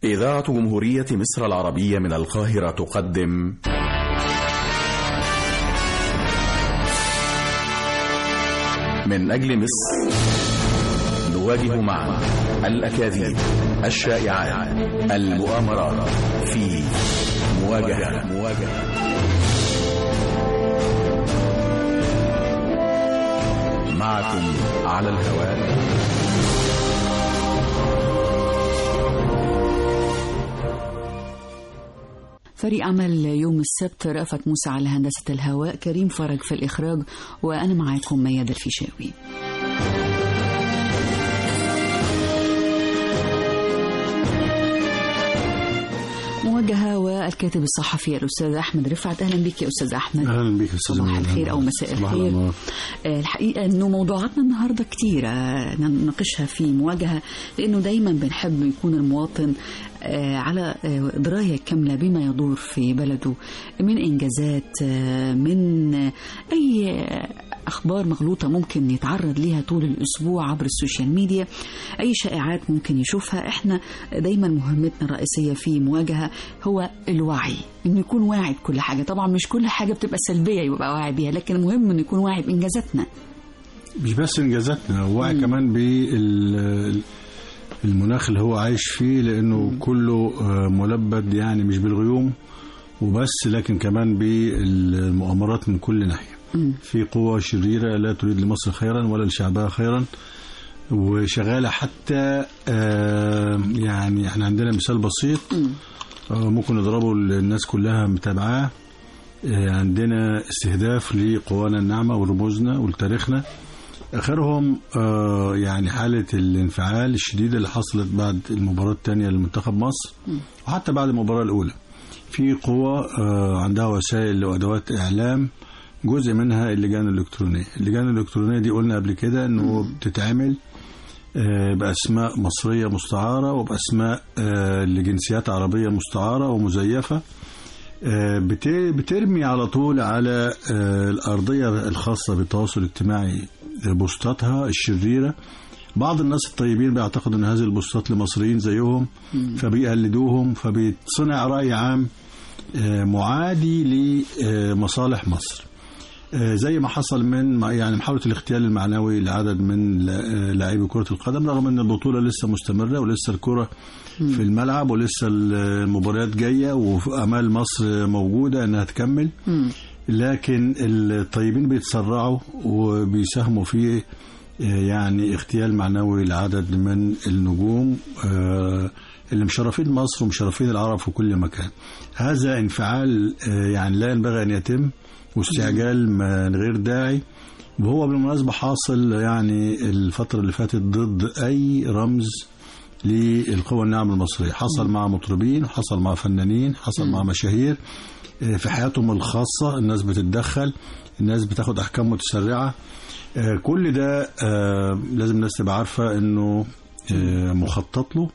إذاعة جمهورية مصر العربية من القاهرة تقدم من أجل مصر نواجه معا الأكاذيب الشائعات المؤامرات في مواجهة مواجهة معكم على الهواء فريق عمل يوم السبت رأفت موسى على هندسة الهواء كريم فرج في الإخراج وأنا معاكم ميادة الفيشاوي مواجهة والكاتب الصحفي الأستاذ أحمد رفعت أهلا بك يا أستاذ أحمد اهلا بك استاذ صباح أمين. الخير أو مساء صباح الخير النور. آه، الحقيقة أنه موضوعاتنا النهاردة كتيرة نناقشها في مواجهة لأنه دايما بنحب يكون المواطن آه، على آه، دراية كاملة بما يدور في بلده من إنجازات آه، من آه، أي آه، أخبار مغلوطة ممكن يتعرض ليها طول الأسبوع عبر السوشيال ميديا أي شائعات ممكن يشوفها إحنا دايما مهمتنا الرئيسية في مواجهة هو الوعي إنه يكون واعي بكل حاجة طبعا مش كل حاجة بتبقى سلبية يبقى واعي بيها لكن المهم إنه يكون واعي بإنجازاتنا مش بس انجازاتنا وعي كمان بالمناخ اللي هو عايش فيه لانه كله آه، ملبد يعني مش بالغيوم وبس لكن كمان بالمؤامرات من كل ناحيه مم. في قوى شريره لا تريد لمصر خيرا ولا لشعبها خيرا وشغاله حتى آه، يعني احنا عندنا مثال بسيط مم. آه، ممكن نضربه الناس كلها متابعاه آه، عندنا استهداف لقوانا الناعمة ورموزنا ولتاريخنا آخرهم آه، يعني حالة الانفعال الشديدة اللي حصلت بعد المباراة الثانية لمنتخب مصر وحتى بعد المباراة الأولى في قوى آه، عندها وسائل وأدوات إعلام جزء منها اللجان الإلكترونية اللجان الإلكترونية دي قلنا قبل كده أنه بتتعمل آه، بأسماء مصرية مستعارة وبأسماء آه، لجنسيات عربية مستعارة ومزيفة آه، بت- بترمي على طول على آه، الأرضية الخاصة بالتواصل الاجتماعي بوستاتها الشريرة بعض الناس الطيبين بيعتقدوا ان هذه البوستات لمصريين زيهم فبيقلدوهم فبيتصنع رأي عام آه، معادي لمصالح مصر آه، زي ما حصل من يعني محاولة الاغتيال المعنوي لعدد من لا- آه، لاعبي كرة القدم رغم ان البطولة لسه مستمرة ولسه الكرة في الملعب ولسه المباريات جاية وأمال مصر موجودة انها تكمل مم. لكن الطيبين بيتسرعوا وبيساهموا في آه، يعني اغتيال معنوي لعدد من النجوم آه، اللي مشرفين مصر ومشرفين العرب في كل مكان هذا انفعال آه، يعني لا ينبغي أن يتم واستعجال من غير داعي وهو بالمناسبة حاصل يعني الفترة اللي فاتت ضد أي رمز للقوى الناعمة المصرية حصل مع مطربين حصل مع فنانين حصل مع مشاهير آه، في حياتهم الخاصة الناس بتتدخل الناس بتاخد أحكام متسرعة آه، كل ده آه، لازم الناس تبقى عارفة انه آه، مخطط له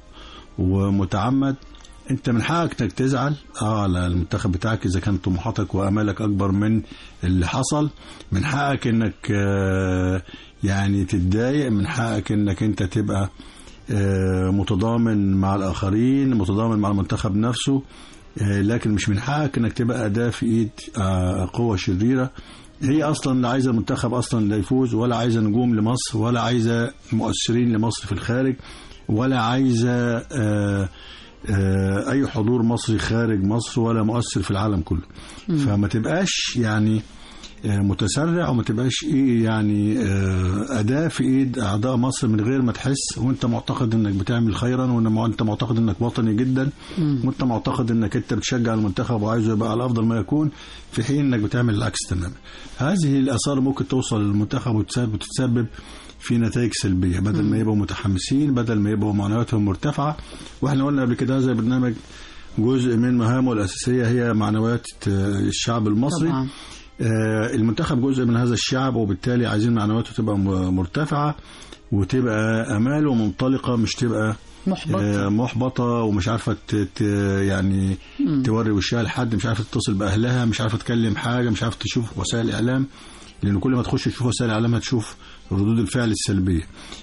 ومتعمد انت من حقك انك تزعل اه على المنتخب بتاعك اذا كان طموحاتك وامالك اكبر من اللي حصل من حقك انك آه، يعني تتضايق من حقك انك انت تبقى آه، متضامن مع الاخرين متضامن مع المنتخب نفسه آه، لكن مش من حقك انك تبقى اداه في ايد آه، قوه شريره هي اصلا لا عايزه المنتخب اصلا لا يفوز ولا عايزه نجوم لمصر ولا عايزه مؤثرين لمصر في الخارج ولا عايزه آه، آه، اي حضور مصري خارج مصر ولا مؤثر في العالم كله فما تبقاش يعني آه، متسرع وما تبقاش ايه يعني آه، اداه في ايد اعضاء مصر من غير ما تحس وانت معتقد انك بتعمل خيرا وانت معتقد انك وطني جدا وانت معتقد انك انت بتشجع المنتخب وعايزه يبقى على افضل ما يكون في حين انك بتعمل العكس تماما هذه الاثار ممكن توصل للمنتخب وتسبب وتتسبب في نتائج سلبيه بدل ما يبقوا متحمسين بدل ما يبقوا معنوياتهم مرتفعه واحنا قلنا قبل كده هذا البرنامج جزء من مهامه الاساسيه هي معنويات آه، الشعب المصري طبعا آه، المنتخب جزء من هذا الشعب وبالتالي عايزين معنوياته تبقى م- مرتفعة وتبقى اماله منطلقه مش تبقى محبط آه، محبطه ومش عارفه ت- ت- يعني توري وشها لحد مش عارفه تتصل باهلها مش عارفه تكلم حاجه مش عارفه تشوف وسائل اعلام لان كل ما تخش تشوف وسائل اعلام هتشوف ردود الفعل السلبيه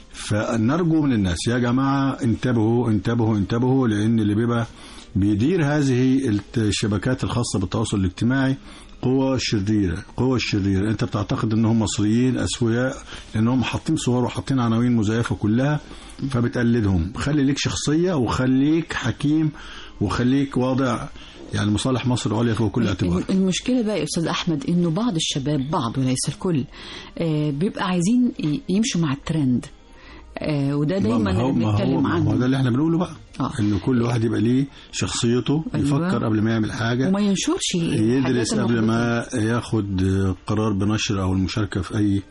فنرجو من الناس يا جماعه انتبهوا انتبهوا انتبهوا لان اللي بيبقى بيدير هذه الشبكات الخاصه بالتواصل الاجتماعي قوة شريرة قوة شريرة انت بتعتقد انهم مصريين اسوياء لانهم حاطين صور وحاطين عناوين مزيفة كلها فبتقلدهم خلي ليك شخصية وخليك حكيم وخليك واضع يعني مصالح مصر عليا فوق كل اعتبار المشكلة بقى يا أستاذ أحمد إنه بعض الشباب بعض وليس الكل آه، بيبقى عايزين ي- يمشوا مع الترند آه، وده دايما ما هو اللي ما هو بنتكلم ما هو ده عنه اللي احنا بنقوله بقى آه. انه كل واحد يبقى ليه شخصيته أيوة. يفكر قبل ما يعمل حاجة وما ينشرش يدرس الحاجات قبل المحبطة. ما ياخد قرار بنشر او المشاركه في اي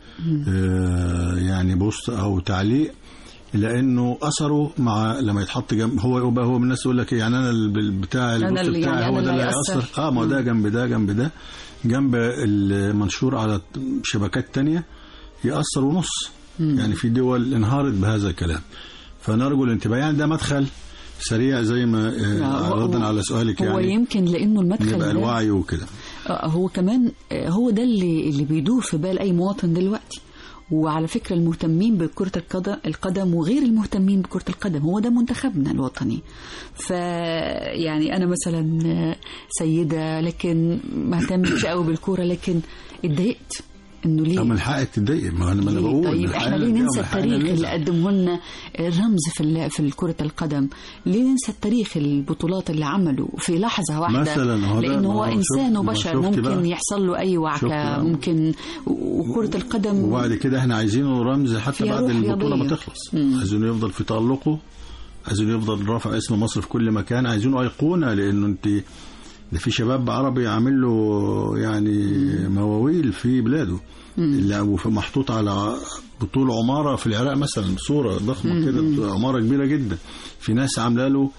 آه، يعني بوست او تعليق لانه اثره مع لما يتحط جنب هو يبقى هو من الناس يقول لك إيه، يعني انا ال- بتاع أنا البوست اللي- بتاعي يعني هو أنا ده اللي اللي هيأثر. هيأثر اه ما هو ده جنب ده جنب ده جنب المنشور على شبكات تانية يأثر ونص يعني في دول انهارت بهذا الكلام فنرجو الانتباه يعني ده مدخل سريع زي ما لا، آه، هو- ردا على سؤالك هو يعني يمكن لأنه المدخل نبقى ده الوعي وكده آه، هو كمان آه، هو ده اللي اللي بيدور في بال اي مواطن دلوقتي وعلى فكرة المهتمين بكرة القدم القدم وغير المهتمين بكرة القدم هو ده منتخبنا الوطني ف يعني أنا مثلا آه، سيدة لكن ما اهتمتش قوي بالكورة لكن اتضايقت انه ليه طب من حقك تتضايق ما انا ما انا ليه؟ بقول طيب من احنا حقنا ليه نتضايق ننسى ومن حقنا التاريخ اللي نزعل. قدمه لنا الرمز في ال- في كرة القدم ليه ننسى التاريخ البطولات اللي عمله في لحظة واحدة مثلاً هو ده- لأنه ما هو هو إنسان شفت- ما وبشر شفت ممكن بقى. يحصل له أي شفت وعكة بقى. ممكن و- وكرة القدم وبعد كده احنا عايزينه رمز حتى فيها بعد روح البطوله ما رياضية. تخلص مم. عايزينه يفضل في تألقه عايزينه يفضل رافع اسم مصر في كل مكان عايزينه ايقونه لانه انت ده في شباب عربي عامل له يعني مواويل في بلاده اللي وفي- محطوط على بطول عماره في العراق مثلا صوره ضخمه كده عماره كبيره جدا في ناس عامله له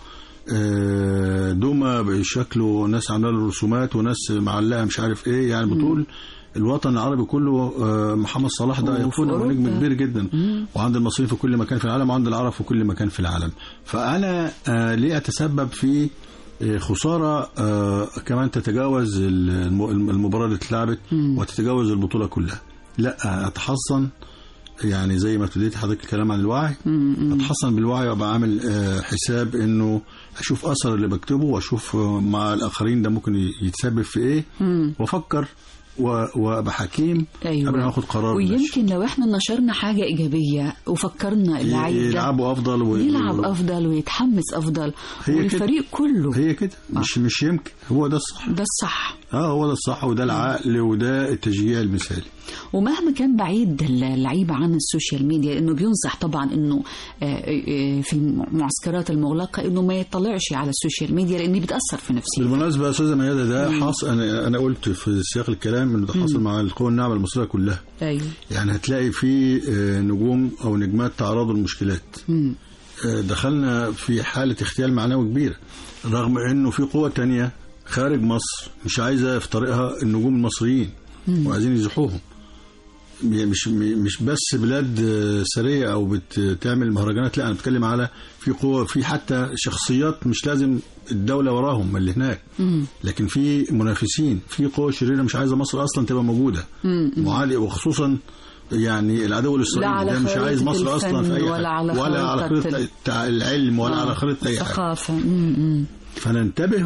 آه، دومه بشكله ناس عامله له رسومات وناس معلقه مش عارف ايه يعني بطول الوطن العربي كله آه، محمد صلاح ده وفي ايقونه ونجم أوروبا. كبير جدا وعند المصريين في كل مكان في العالم وعند العرب في كل مكان في العالم فانا آه، ليه اتسبب في آه، خساره آه، كمان تتجاوز الم- المباراه اللي اتلعبت وتتجاوز البطوله كلها لا اتحصن يعني زي ما ابتديت حضرتك الكلام عن الوعي اتحصن بالوعي وابقى عامل آه، حساب انه اشوف اثر اللي بكتبه واشوف آه، مع الاخرين ده ممكن ي- يتسبب في ايه وافكر و- وابقى حكيم أيوة. قبل ما اخد قرار ماشي. ويمكن لو احنا نشرنا حاجة إيجابية وفكرنا اللعيب ده يلعبوا افضل و... يلعب أفضل ويتحمس أفضل هي كده. والفريق كله هي كده مش مش يمكن هو ده الصح ده الصح اه هو ده الصح وده العقل وده التشجيع المثالي ومهما كان بعيد اللعيبة عن السوشيال ميديا انه بينصح طبعا انه آه، آه، في المعسكرات المغلقة انه ما يطلعش على السوشيال ميديا لان بتأثر في نفسيته بالمناسبه يا استاذه ميادة ده حاصل انا انا قلت في سياق الكلام انه ده حاصل مع القوى الناعمه المصريه كلها ايوه يعني هتلاقي في آه، نجوم او نجمات تعرضوا للمشكلات مم. آه، دخلنا في حاله اغتيال معنوي كبيره رغم انه في قوة تانية خارج مصر مش عايزه في طريقها النجوم المصريين وعايزين يزحوهم يعني مش مش بس بلاد آه، سريه او بتعمل مهرجانات لا انا بتكلم على في قوه في حتى شخصيات مش لازم الدوله وراهم اللي هناك لكن في منافسين في قوه شريره مش عايزه مصر اصلا تبقى موجوده معالي وخصوصا يعني العدو لا الاسرائيلي على ده مش خريطة عايز مصر اصلا في الفن اي ولا حاجه على ولا على خريطة خريطه التع- العلم ولا على خريطه اي حاجه ثقافة مم، مم. فننتبه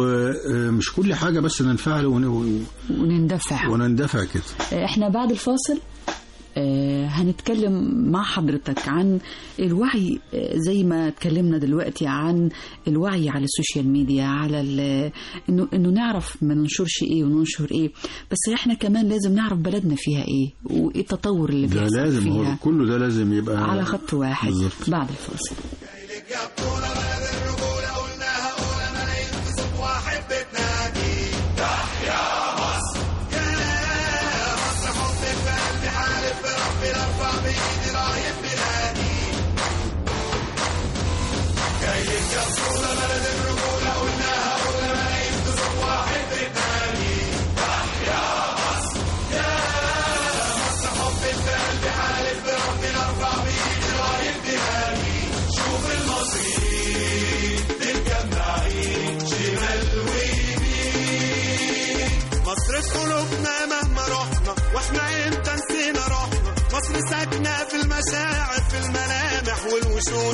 ومش كل حاجه بس ننفعل ون- ونندفع ونندفع كده احنا بعد الفاصل آه، هنتكلم مع حضرتك عن الوعي آه، زي ما اتكلمنا دلوقتي عن الوعي على السوشيال ميديا على ال- انه انه نعرف ما ننشرش ايه وننشر ايه بس احنا كمان لازم نعرف بلدنا فيها ايه وايه التطور اللي ده بيحصل لازم فيها هو كله ده لازم يبقى على خط واحد بالظبط. بعد الفاصل مصر في قلوبنا مهما رحنا واحنا امتى نسينا روحنا مصر ساكنة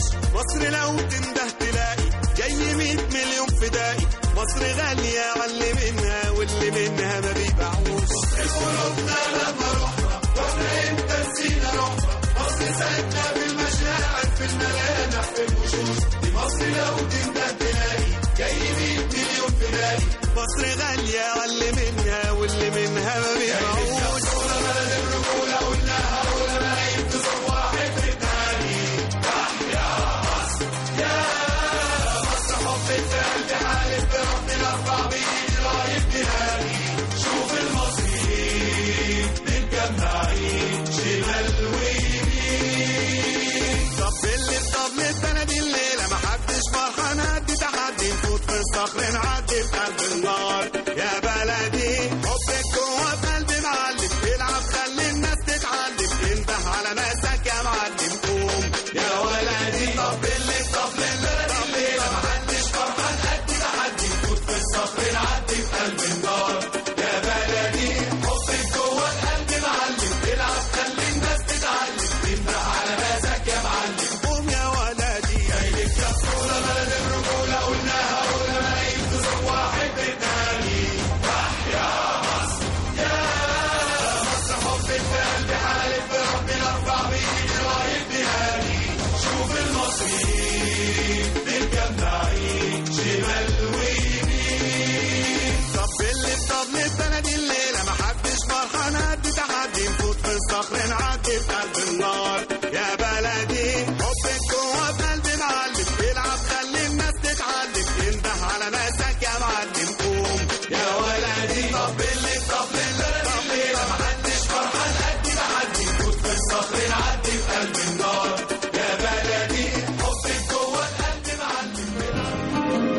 بيبيعوش مصر لو تنده تلاقي جاي 100 مليون فدائي مصر غالية على منها واللي منها ما بيبيعوش قلوبنا لما رحنا رحنا امتى نسينا رحنا مصر ساعدنا في المشاعر في الملامح في الوشوش دي مصر لو تنده تلاقي جاي 100 مليون فدائي مصر غالية على منها واللي منها ما بيبيعوش بلد الرجولة قلناها قلنا ينتصر واحد في التاني تحيا مصر يا مصر حب الفعل حالف بربنا ارفع بيدي رايح نهائي شوف المصريين متجمعين شمال ويمين طب اللي في طبل البلد الليلة ما حدش فرحان قد تحدي نفوت في الصخر نعدي في قلب النار يا بلدي حبك جوه في قلبي معلم العب خلي الناس تتعلم انده على ناسك يا معلم قوم يا ولدي طب اللي في طبل البلد الليلة ما حدش فرحان قد تحدي نفوت في الصخر نعدي في قلب النار يا بلدي حبك جوه القلب معلم العب خلي الناس تتعلم انده على ناسك يا معلم قوم يا ولدي جايلك يا صورة بلد الرجولة قلناها قلنا ما ينتصر واحد بالتاني تحيا مصر يا مصر حب الفعل بحالف بربنا ارفع بايدي رايح نهائي شوف المصريين متجمعين شمال ويمين طب اللي في طبل البلد الليلة ما حدش فرحان قد تحدي نفوت في الصخر نعدي في قلب النار يا بلدي حبك جوه في قلبي معلم العب خلي الناس تتعلم انده على ناسك يا معلم قوم يا ولدي طب اللي في طبل البلد الليلة ما حدش فرحان قد تحدي نفوت في الصخر نعدي في قلب النار يا بلدي حبك جوه القلب معلم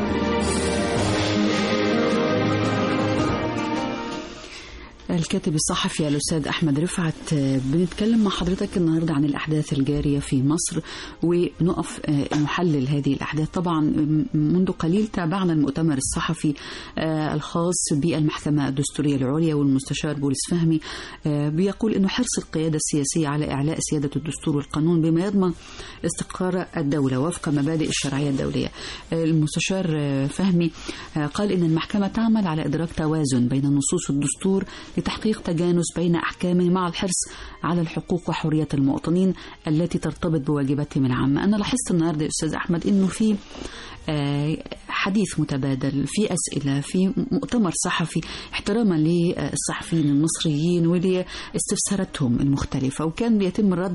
الكاتب الصحفي الأستاذ أحمد رفعت آه، بنتكلم مع حضرتك النهاردة عن الأحداث الجارية في مصر ونقف آه، نحلل هذه الأحداث طبعا م- منذ قليل تابعنا المؤتمر الصحفي آه، الخاص بالمحكمة الدستورية العليا والمستشار بولس فهمي آه، بيقول أنه حرص القيادة السياسية على إعلاء سيادة الدستور والقانون بما يضمن استقرار الدولة وفق مبادئ الشرعية الدولية آه، المستشار آه، فهمي آه، قال إن المحكمة تعمل على إدراك توازن بين نصوص الدستور لتحقيق تجانس بين أحكامه مع الحرص على الحقوق وحريات المواطنين التي ترتبط بواجباتهم العامة أنا لاحظت النهاردة يا أستاذ أحمد أنه في آه، حديث متبادل في أسئلة في مؤتمر صحفي احتراما للصحفيين المصريين ولاستفساراتهم المختلفة وكان بيتم الرد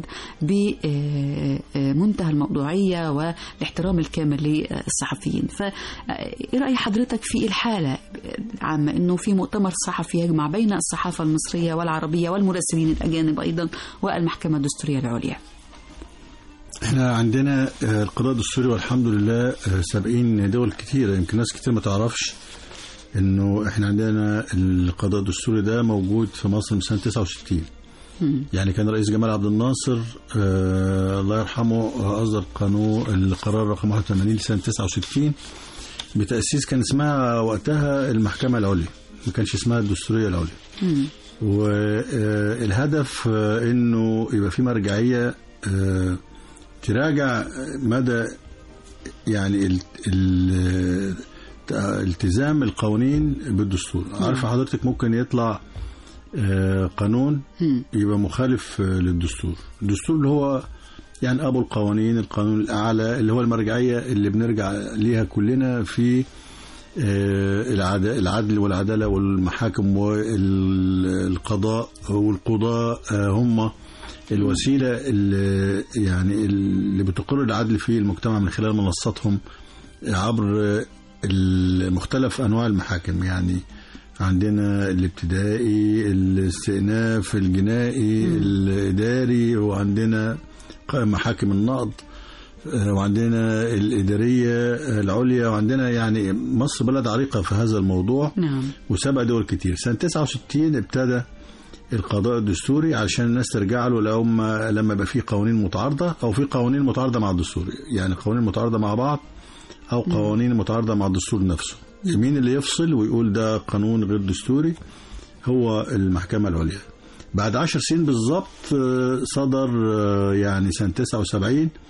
بمنتهى الموضوعية والاحترام الكامل للصحفيين فإيه رأي حضرتك في الحالة العامة أنه في مؤتمر صحفي يجمع بين الصحافة المصرية والعربية والمراسلين الأجانب أيضا والمحكمة الدستورية العليا احنا عندنا آه، القضاء الدستوري والحمد لله آه، سابقين دول كتيرة يمكن ناس كتير ما تعرفش انه احنا عندنا القضاء الدستوري ده موجود في مصر من سنة 69 يعني كان رئيس جمال عبد الناصر آه الله يرحمه آه، اصدر قانون القرار رقم 81 لسنة 69 بتأسيس كان اسمها وقتها المحكمة العليا ما كانش اسمها الدستورية العليا والهدف انه يبقى في مرجعية آه، تراجع مدى يعني ال- ال- التزام القوانين بالدستور عارفه حضرتك ممكن يطلع آه، قانون يبقى مخالف آه، للدستور الدستور اللي هو يعني ابو القوانين القانون الاعلى اللي هو المرجعيه اللي بنرجع ليها كلنا في آه، العد- العدل والعداله والمحاكم والقضاء والقضاء آه، هم الوسيله اللي يعني اللي بتقر العدل في المجتمع من خلال منصاتهم عبر مختلف انواع المحاكم يعني عندنا الابتدائي الاستئناف الجنائي الاداري وعندنا محاكم النقض آه، وعندنا الإدارية العليا وعندنا يعني مصر بلد عريقة في هذا الموضوع نعم وسبق دول كتير سنة 69 ابتدى القضاء الدستوري عشان الناس ترجع له لما لما يبقى في قوانين متعارضة أو في قوانين متعارضة مع الدستور يعني قوانين متعارضة مع بعض أو قوانين متعارضة مع الدستور نفسه مين اللي يفصل ويقول ده قانون غير دستوري هو المحكمة العليا بعد عشر سنين بالظبط آه، صدر آه، يعني سنة 79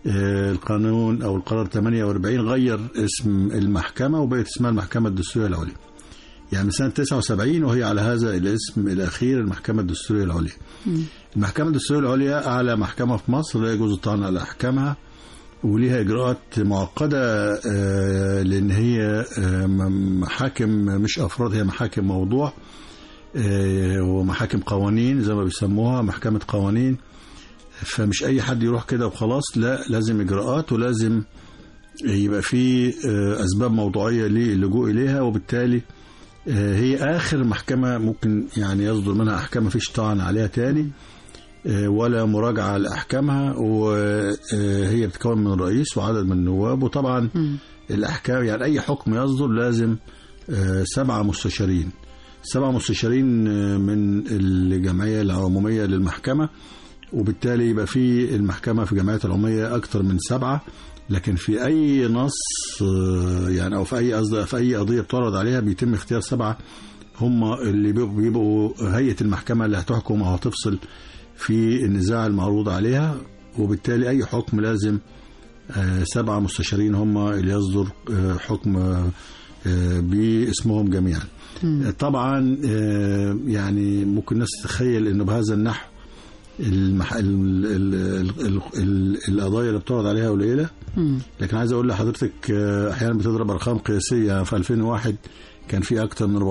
آه، القانون او القرار 48 غير اسم المحكمه وبقت اسمها المحكمه الدستوريه العليا يعني من سنه 79 وهي على هذا الاسم الاخير المحكمه الدستوريه العليا المحكمه الدستوريه العليا اعلى محكمه في مصر لا يجوز الطعن على احكامها وليها اجراءات معقده آه، لان هي آه، م- محاكم مش افراد هي محاكم موضوع آه، ومحاكم قوانين زي ما بيسموها محكمه قوانين فمش اي حد يروح كده وخلاص لا لازم اجراءات ولازم يبقى في آه، اسباب موضوعيه للجوء اليها وبالتالي آه، هي اخر محكمه ممكن يعني يصدر منها احكام مفيش طعن عليها تاني آه، ولا مراجعه لاحكامها وهي بتتكون من رئيس وعدد من النواب وطبعا الاحكام يعني اي حكم يصدر لازم آه، سبعه مستشارين سبعه مستشارين آه، من الجمعيه العموميه للمحكمه وبالتالي يبقى في المحكمة في الجمعيات العمومية أكثر من سبعة لكن في أي نص آه، يعني أو في أي قصد في أي قضية بتعرض عليها بيتم اختيار سبعة هم اللي بيبقوا- بيبقوا هيئة المحكمة اللي هتحكم أو هتفصل في النزاع المعروض عليها وبالتالي أي حكم لازم آه، سبعة مستشارين هم اللي يصدر آه، حكم آه، آه، باسمهم جميعا طبعا آه، يعني ممكن الناس تتخيل انه بهذا النحو المح... ال... ال... ال... ال... ال... القضايا اللي بتعرض عليها قليله مم. لكن عايز اقول لحضرتك آه، احيانا بتضرب ارقام قياسيه في 2001 كان في اكثر من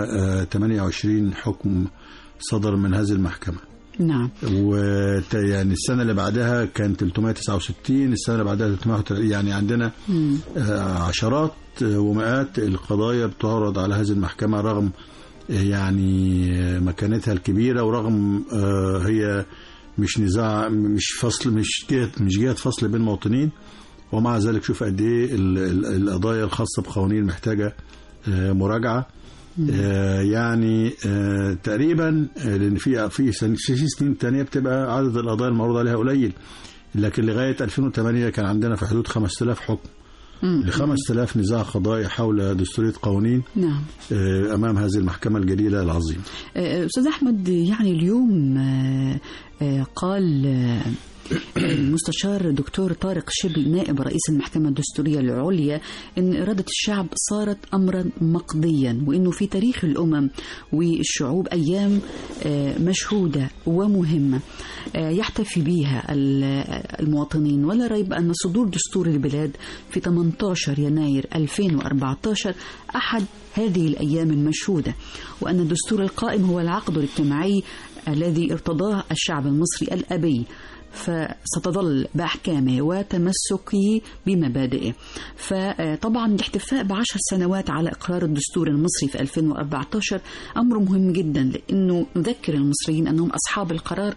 428 حكم صدر من هذه المحكمه نعم وت... يعني السنه اللي بعدها كان 369 السنه اللي بعدها 330 يعني عندنا مم. آه، عشرات آه، ومئات القضايا بتعرض على هذه المحكمة رغم آه، يعني آه، مكانتها الكبيرة ورغم آه، هي مش نزاع مش فصل مش جهة مش جهة فصل بين مواطنين ومع ذلك شوف قد ايه ال- ال- القضايا الخاصة بقوانين محتاجة آه، مراجعة آه، يعني آه، تقريبا آه، لان في في سن- في سنين تانية بتبقى عدد القضايا المعروض عليها قليل لكن لغايه 2008 كان عندنا في حدود 5000 حكم مم. ل 5000 نزاع قضائي حول دستوريه قوانين نعم آه، امام هذه المحكمه الجليله العظيمه. آه، أستاذ أحمد يعني اليوم آه، آه، قال آه، المستشار دكتور طارق شبل نائب رئيس المحكمة الدستورية العليا أن إرادة الشعب صارت أمرا مقضيا وأنه في تاريخ الأمم والشعوب أيام آه، مشهودة ومهمة آه، يحتفي بها ال- المواطنين ولا ريب أن صدور دستور البلاد في 18 يناير 2014 أحد هذه الأيام المشهودة وأن الدستور القائم هو العقد الاجتماعي الذي ارتضاه الشعب المصري الأبي فستظل بأحكامه وتمسكه بمبادئه فطبعا الاحتفاء بعشر سنوات على إقرار الدستور المصري في 2014 أمر مهم جدا لأنه نذكر المصريين أنهم أصحاب القرار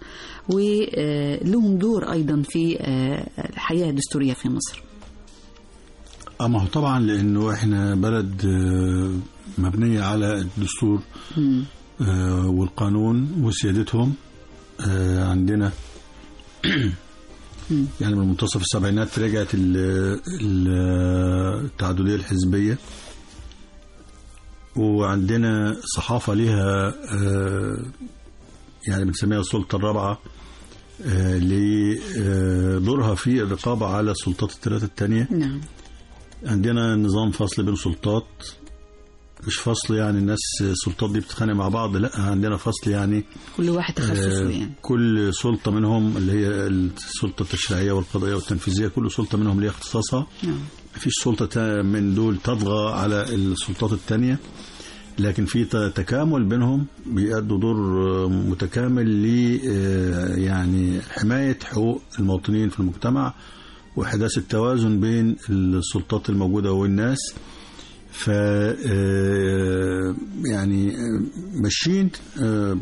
ولهم دور أيضا في الحياة الدستورية في مصر اما هو طبعا لانه احنا بلد آه، مبنيه على الدستور مم. آه، والقانون وسيادتهم آه، عندنا يعني من منتصف السبعينات رجعت ال- ال- التعددية الحزبية وعندنا صحافة ليها آه، يعني بنسميها السلطة الرابعة آه، لدورها في الرقابة على السلطات الثلاثة التانية نعم عندنا نظام فصل بين سلطات مش فصل يعني الناس السلطات دي بتتخانق مع بعض لا عندنا فصل يعني كل واحد تخصصه آه، يعني كل سلطة منهم اللي هي السلطة التشريعية والقضائية والتنفيذية كل سلطة منهم ليها اختصاصها نعم مفيش سلطة تا- من دول تطغى على السلطات التانية لكن في ت- تكامل بينهم بيأدوا دور آه، متكامل ل آه، يعني حماية حقوق المواطنين في المجتمع وإحداث التوازن بين السلطات الموجودة والناس ف آه، يعني آه، ماشيين آه،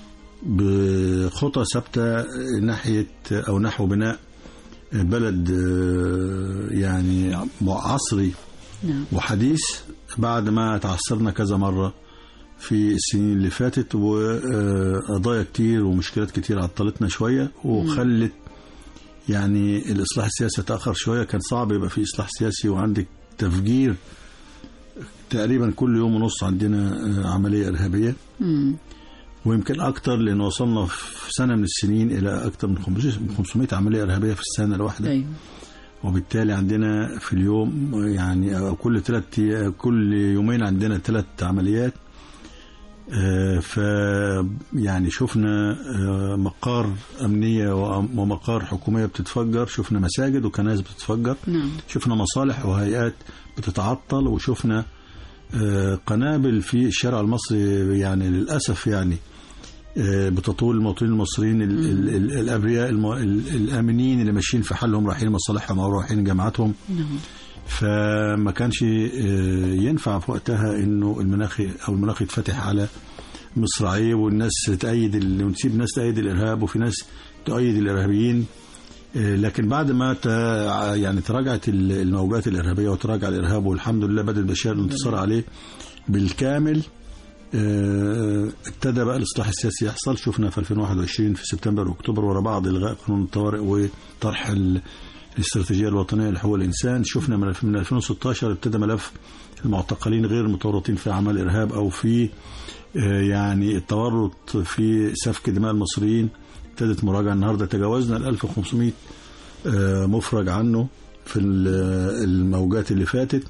بخطى ثابتة ناحية أو نحو بناء بلد آه، يعني عصري نعم وحديث بعد ما تعثرنا كذا مرة في السنين اللي فاتت وقضايا كتير ومشكلات كتير عطلتنا شوية وخلت يعني الإصلاح السياسي تأخر شوية كان صعب يبقى في إصلاح سياسي وعندك تفجير تقريبا كل يوم ونص عندنا آه، عملية إرهابية مم. ويمكن اكتر لان وصلنا في سنه من السنين الى اكتر من 500 عمليه ارهابيه في السنه الواحده ايوه وبالتالي عندنا في اليوم يعني أو كل ثلاث كل يومين عندنا ثلاث عمليات آه، ف يعني شفنا آه، مقار امنيه وأم- ومقار حكوميه بتتفجر شفنا مساجد وكنائس بتتفجر نعم شفنا مصالح وهيئات بتتعطل وشفنا آه، قنابل في الشارع المصري يعني للاسف يعني آه، بتطول المواطنين المصريين ال- ال- ال- الابرياء الم- ال- الامنين اللي ماشيين في حالهم رايحين مصالحهم او رايحين جامعاتهم نعم فما كانش آه، ينفع في وقتها انه المناخ او المناخ يتفتح على مصراعيه والناس تأيد ال- ونسيب ناس تأيد الارهاب وفي ناس تؤيد الارهابيين آه، لكن بعد ما ت- يعني تراجعت ال- الموجات الارهابيه وتراجع الارهاب والحمد لله بدأ بشار الانتصار عليه بالكامل آه، ابتدى بقى الاصلاح السياسي يحصل شفنا في 2021 في سبتمبر واكتوبر ورا بعض الغاء قانون الطوارئ وطرح ال- الاستراتيجيه الوطنيه لحقوق الانسان شفنا من من 2016 ابتدى ملف المعتقلين غير المتورطين في اعمال ارهاب او في آه، يعني التورط في سفك دماء المصريين ابتدت مراجعه النهارده تجاوزنا ال 1500 آه، مفرج عنه في ال- الموجات اللي فاتت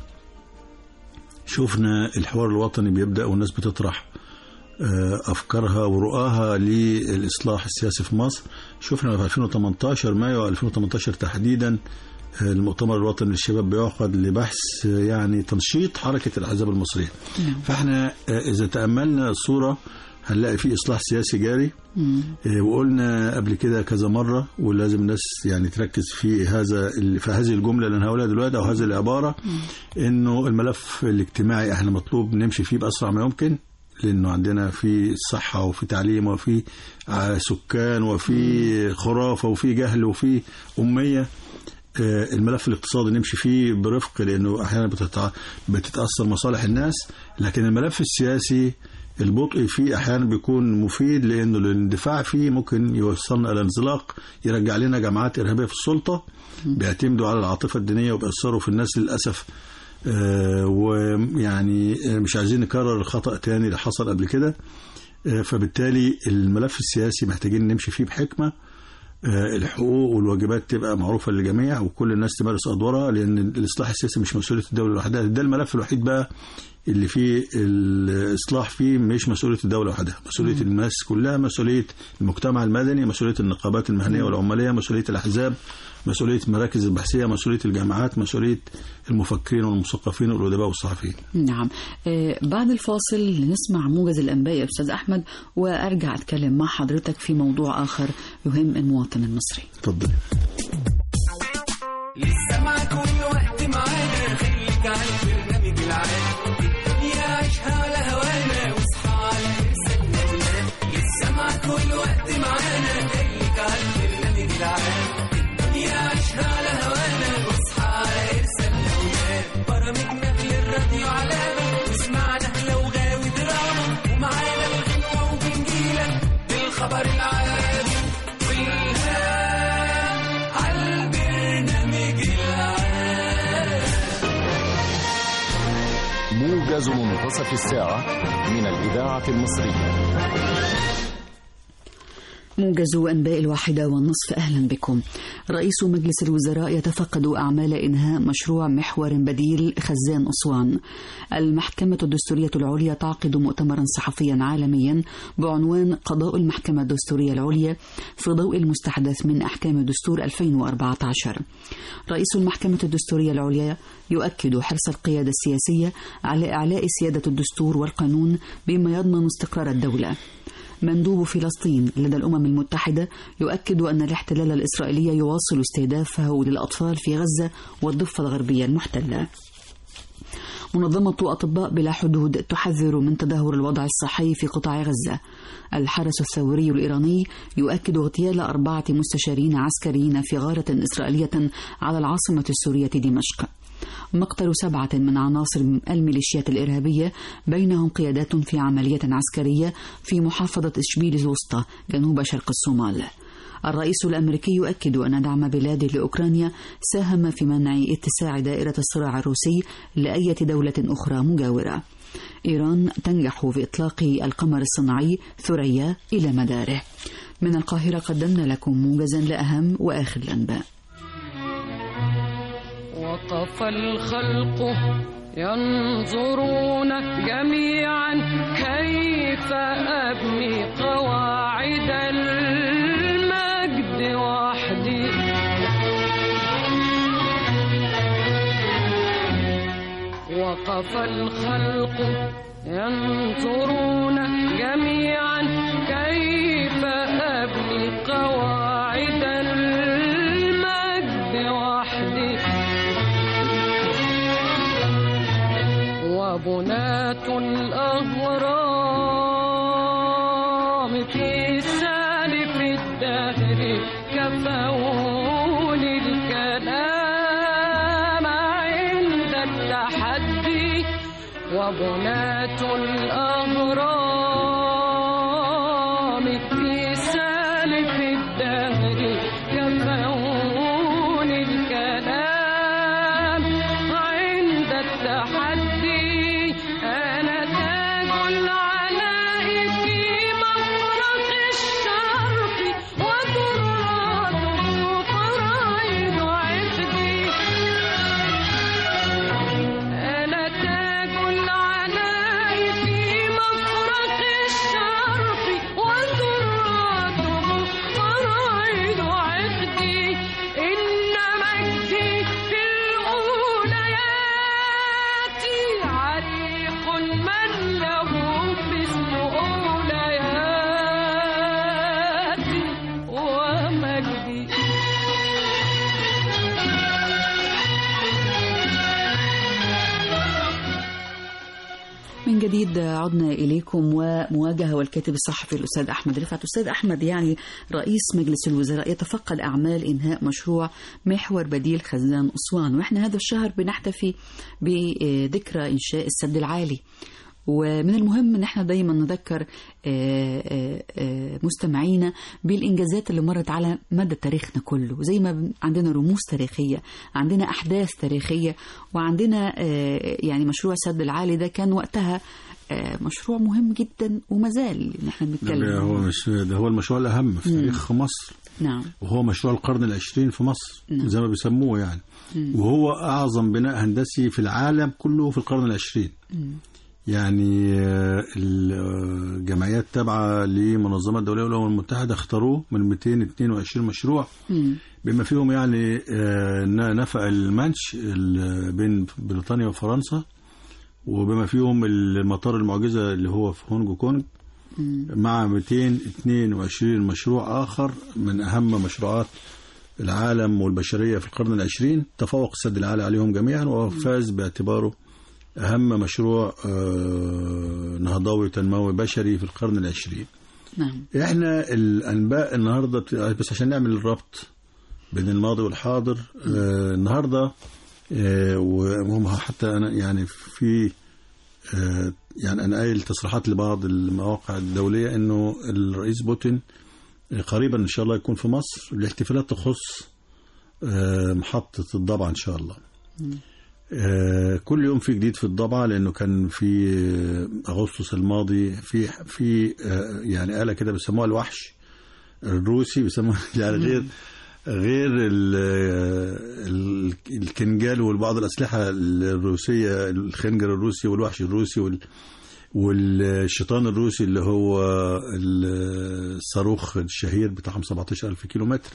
شفنا الحوار الوطني بيبدأ والناس بتطرح آه، أفكارها ورؤاها للإصلاح السياسي في مصر شفنا في 2018 مايو 2018 تحديدا آه، المؤتمر الوطني للشباب بيعقد لبحث آه، يعني تنشيط حركة الأحزاب المصرية فاحنا آه، إذا تأملنا الصورة هنلاقي في إصلاح سياسي جاري مم. إيه، وقلنا قبل كده كذا مرة ولازم الناس يعني تركز في هذا ال- في هذه الجملة اللي أنا هقولها دلوقتي أو هذه العبارة إنه الملف الاجتماعي إحنا مطلوب نمشي فيه بأسرع ما يمكن لأنه عندنا في صحة وفي تعليم وفي آه، سكان وفي خرافة وفي جهل وفي أمية آه، الملف الاقتصادي نمشي فيه برفق لانه احيانا بتتع... بتتاثر مصالح الناس لكن الملف السياسي البطء فيه احيانا بيكون مفيد لانه الاندفاع فيه ممكن يوصلنا الى انزلاق يرجع لنا جماعات ارهابيه في السلطه بيعتمدوا على العاطفه الدينيه وبيأثروا في الناس للاسف آه، ويعني آه، مش عايزين نكرر الخطأ تاني اللي حصل قبل كده آه، فبالتالي الملف السياسي محتاجين نمشي فيه بحكمه آه، الحقوق والواجبات تبقى معروفة للجميع وكل الناس تمارس أدوارها لأن الإصلاح السياسي مش مسؤولية الدولة لوحدها ده الملف الوحيد بقى اللي فيه الإصلاح فيه مش مسؤولية الدولة وحدها مسؤولية الناس كلها مسؤولية المجتمع المدني مسؤولية النقابات المهنية والعمالية مسؤولية الأحزاب مسؤولية المراكز البحثية مسؤولية الجامعات مسؤولية المفكرين والمثقفين والأدباء والصحفيين نعم آه، بعد الفاصل نسمع موجز الأنباء يا أستاذ أحمد وأرجع أتكلم مع حضرتك في موضوع آخر يهم المواطن المصري اتفضل لسه معاك كل وقت معانا خليك على البرنامج العام الدنيا عيشها على هوانا واصحى على ارسالنا لسه معاك كل وقت معانا خليك على البرنامج العام الدنيا عيشها على هوانا واصحى على ارسالنا برامجنا للراديو علامة واسمعنا لو غاوي دراما ومعانا الغنوة وبنجيلك بالخبر العام والهام عالبرنامج العام موجز منتصف الساعة من الإذاعة المصرية موجز أنباء الواحدة والنصف أهلا بكم رئيس مجلس الوزراء يتفقد أعمال إنهاء مشروع محور بديل خزان أسوان المحكمة الدستورية العليا تعقد مؤتمرا صحفيا عالميا بعنوان قضاء المحكمة الدستورية العليا في ضوء المستحدث من أحكام دستور 2014 رئيس المحكمة الدستورية العليا يؤكد حرص القيادة السياسية على إعلاء سيادة الدستور والقانون بما يضمن استقرار الدولة مندوب فلسطين لدى الأمم المتحدة يؤكد أن الاحتلال الإسرائيلي يواصل استهدافه للأطفال في غزة والضفة الغربية المحتلة منظمة أطباء بلا حدود تحذر من تدهور الوضع الصحي في قطاع غزة الحرس الثوري الإيراني يؤكد اغتيال أربعة مستشارين عسكريين في غارة إسرائيلية على العاصمة السورية دمشق مقتل سبعة من عناصر الميليشيات الإرهابية بينهم قيادات في عملية عسكرية في محافظة إشبيل الوسطى جنوب شرق الصومال الرئيس الأمريكي يؤكد أن دعم بلاده لأوكرانيا ساهم في منع اتساع دائرة الصراع الروسي لأية دولة أخرى مجاورة إيران تنجح في إطلاق القمر الصناعي ثريا إلى مداره من القاهرة قدمنا لكم موجزا لأهم وآخر الأنباء وقف الخلق ينظرون جميعا كيف أبني قواعد المجد وحدي وقف الخلق ينظرون جميعا كيف أبني قواعد المجد وحدي وبنات الأهرام في سالف الدهر كفوني الكلام عند التحدي وبنات الأهرام في سالف الدهر كفوني الكلام عند التحدي أنا تاج العلاء في مفرق الشرق وتراته فرائض عقدي أنا تاج العلاء في مفرق الشرق وتراته فرائض عقدي إن مجدي في الأوليات عريق من له مثل أولياتي ومجدي من جديد عدنا إليكم ومواجهة والكاتب الصحفي الأستاذ أحمد رفعت أستاذ أحمد يعني رئيس مجلس الوزراء يتفقد أعمال إنهاء مشروع محور بديل خزان أسوان وإحنا هذا الشهر بنحتفي بذكرى إنشاء السد العالي ومن المهم ان احنا دايما نذكر آه، آه، آه، مستمعينا بالانجازات اللي مرت على مدى تاريخنا كله زي ما بن- عندنا رموز تاريخيه عندنا احداث تاريخيه وعندنا آه، يعني مشروع السد العالي ده كان وقتها آه، مشروع مهم جدا وما زال ان احنا ده بنتكلم هو مش ده هو المشروع الأهم في تاريخ مصر نعم وهو مشروع القرن العشرين في مصر نعم. زي ما بيسموه يعني وهو أعظم بناء هندسي في العالم كله في القرن العشرين يعني آه، الجمعيات التابعة لمنظمة الدولية للأمم المتحدة اختاروه من 222 مشروع مم. بما فيهم يعني آه، ن- نفق المانش ال- بين بريطانيا وفرنسا وبما فيهم المطار المعجزة اللي هو في هونج كونج مع 222 مشروع آخر من أهم مشروعات العالم والبشرية في القرن العشرين تفوق السد العالي عليهم جميعا وفاز باعتباره أهم مشروع آه، نهضوي تنموي بشري في القرن العشرين نعم احنا الانباء النهارده بت- بس عشان نعمل الربط بين الماضي والحاضر آه النهارده آه وهم حتى انا يعني في آه يعني انا قايل تصريحات لبعض المواقع الدوليه انه الرئيس بوتين آه، قريبا ان شاء الله يكون في مصر الاحتفالات تخص آه محطه الضبعه ان شاء الله آه، كل يوم في جديد في الضبعة لأنه كان في آه، أغسطس الماضي في في آه، يعني آلة كده بيسموها الوحش الروسي بيسموها يعني غير غير ال- ال- الكنجال والبعض الأسلحة الروسية الخنجر الروسي والوحش الروسي وال والشيطان الروسي اللي هو الصاروخ الشهير بتاعهم 17000 كيلو متر